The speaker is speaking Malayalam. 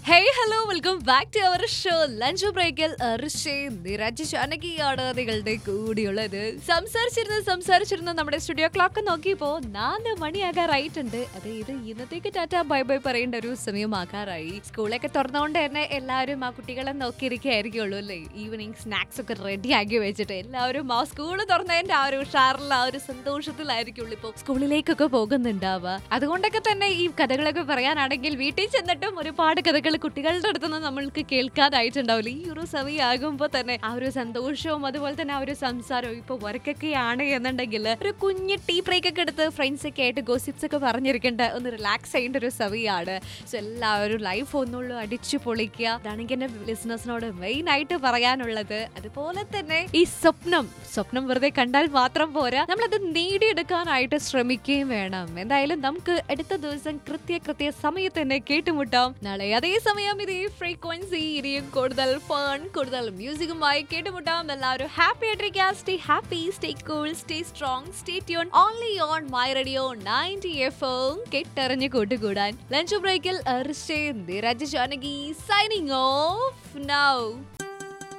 hey hello welcome back to our show lunch ബ്രേക്കിൽ നിരജ് ജാനകിയാണ് നിങ്ങളുടെ കൂടിയുള്ളത് സംസാരിച്ചിരുന്ന് സംസാരിച്ചിരുന്ന് നമ്മുടെ സ്റ്റുഡിയോ ക്ലോക്ക് നോക്കിയപ്പോ നാല് മണിയാകാറായിട്ടുണ്ട് അത് ഇത് ഇന്നത്തേക്ക് ടാറ്റ ബൈ ബൈ പറയേണ്ട ഒരു സമയമാകാറായി സ്കൂളൊക്കെ തുറന്നുകൊണ്ട് തന്നെ എല്ലാവരും ആ കുട്ടികളെ നോക്കിയിരിക്കുകയായിരിക്കുള്ളൂ അല്ലേ ഈവനിങ് സ്നാക്സ് ഒക്കെ റെഡി ആക്കി വെച്ചിട്ട് എല്ലാവരും ആ സ്കൂൾ തുറന്നതിന്റെ ആ ഒരു ഉഷാറിൽ ആ ഒരു സന്തോഷത്തിലായിരിക്കുള്ളൂ ഇപ്പോൾ സ്കൂളിലേക്കൊക്കെ പോകുന്നുണ്ടാവുക അതുകൊണ്ടൊക്കെ തന്നെ ഈ കഥകളൊക്കെ പറയാനാണെങ്കിൽ വീട്ടിൽ ചെന്നിട്ടും ഒരുപാട് കഥകൾ കുട്ടികളുടെ അടുത്തുനിന്ന് നമ്മൾക്ക് കേൾക്കാനായിട്ടുണ്ടാവില്ല ഈ ഒരു സമയമാകുമ്പോൾ തന്നെ ആ ഒരു സന്തോഷവും അതുപോലെ തന്നെ ആ ഒരു സംസാരവും ഇപ്പൊ വർക്കൊക്കെയാണ് എന്നുണ്ടെങ്കിൽ ഒരു കുഞ്ഞ് ടീ ബ്രേക്ക് ഒക്കെ എടുത്ത് ഫ്രണ്ട്സ് ഒക്കെ ആയിട്ട് ഗോസിപ്സ് ഒക്കെ പറഞ്ഞിരിക്കേണ്ട ഒന്ന് റിലാക്സ് ചെയ്യേണ്ട ഒരു സമയമാണ് സോ എല്ലാവരും ലൈഫ് ഒന്നുള്ളൂ അടിച്ചു പൊളിക്കുക അതാണെങ്കിൽ എന്റെ ലിസണേഴ്സിനോട് മെയിൻ ആയിട്ട് പറയാനുള്ളത് അതുപോലെ തന്നെ ഈ സ്വപ്നം സ്വപ്നം വെറുതെ കണ്ടാൽ മാത്രം പോരാ നമ്മളത് നേടിയെടുക്കാനായിട്ട് ശ്രമിക്കുകയും വേണം എന്തായാലും നമുക്ക് അടുത്ത ദിവസം കൃത്യ കൃത്യ സമയത്ത് തന്നെ കേട്ടുമുട്ടാം നാളെ അതേ സമയം ഇതേ ഫ്രീക്വൻസി ഇനിയും കൂടുതൽ ഫൺ കൂടുതൽ മ്യൂസിക്കുമായി കേട്ടുമുട്ടാം എല്ലാവരും ഹാപ്പി ആയിട്ടിരിക്കുക stay happy stay cool stay strong stay tune only on my radio ninety F കെട്ടറിഞ്ഞ് കൂട്ടുകൂടാൻ ലഞ്ച് ബ്രേക്കിൽ Niraj Janaki signing off now